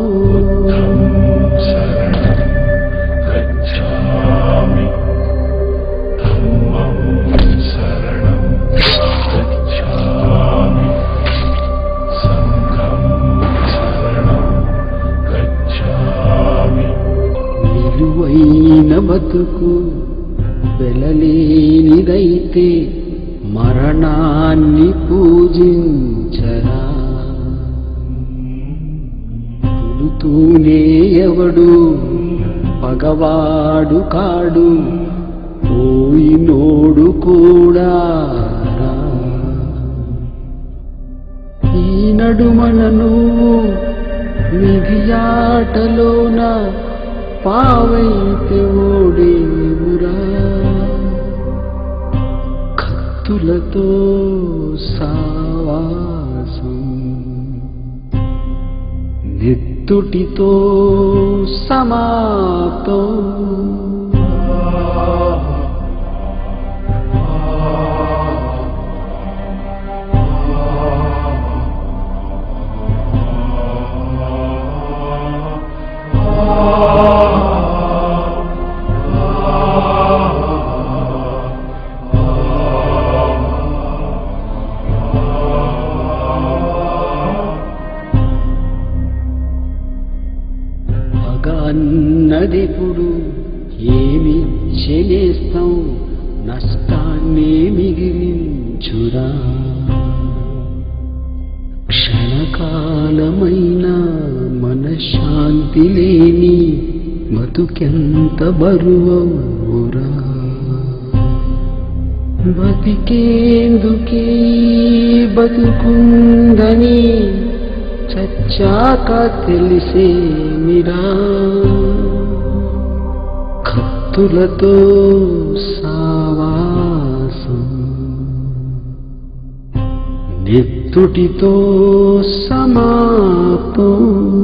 విలువైన బతుకు వెలలేనిదైతే మరణాన్ని పూజించరా పుడుతూనే ఎవడు పగవాడు కాడు పోయినోడు కూడా రా. ఈ నడుమన నువ్వు మిగియాటలోన పావైతే ఓడేవురా కత్తులతో సావాసం నెత్తుటితో సమాప్తం పగ అన్నదిప్పుడు ఏమి చెలేస్తాం నష్టాన్నే మిగిలించురా క్షణకాలమైన మనశ్శాంతి లేని బతుకెంత బరువురా బతికేందుకే బతుకుందని చచ్చాక తెలిసే మిరా కత్తులతో సావాసం నెత్తుటితో సమాప్తం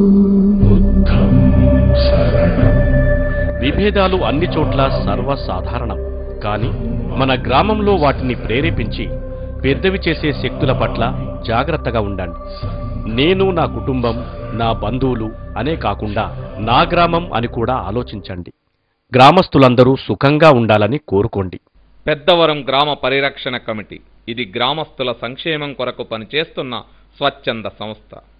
విభేదాలు అన్ని చోట్ల సర్వసాధారణం కానీ మన గ్రామంలో వాటిని ప్రేరేపించి పెద్దవి చేసే శక్తుల పట్ల జాగ్రత్తగా ఉండండి నేను నా కుటుంబం నా బంధువులు అనే కాకుండా నా గ్రామం అని కూడా ఆలోచించండి గ్రామస్తులందరూ సుఖంగా ఉండాలని కోరుకోండి పెద్దవరం గ్రామ పరిరక్షణ కమిటీ ఇది గ్రామస్తుల సంక్షేమం కొరకు పనిచేస్తున్న స్వచ్ఛంద సంస్థ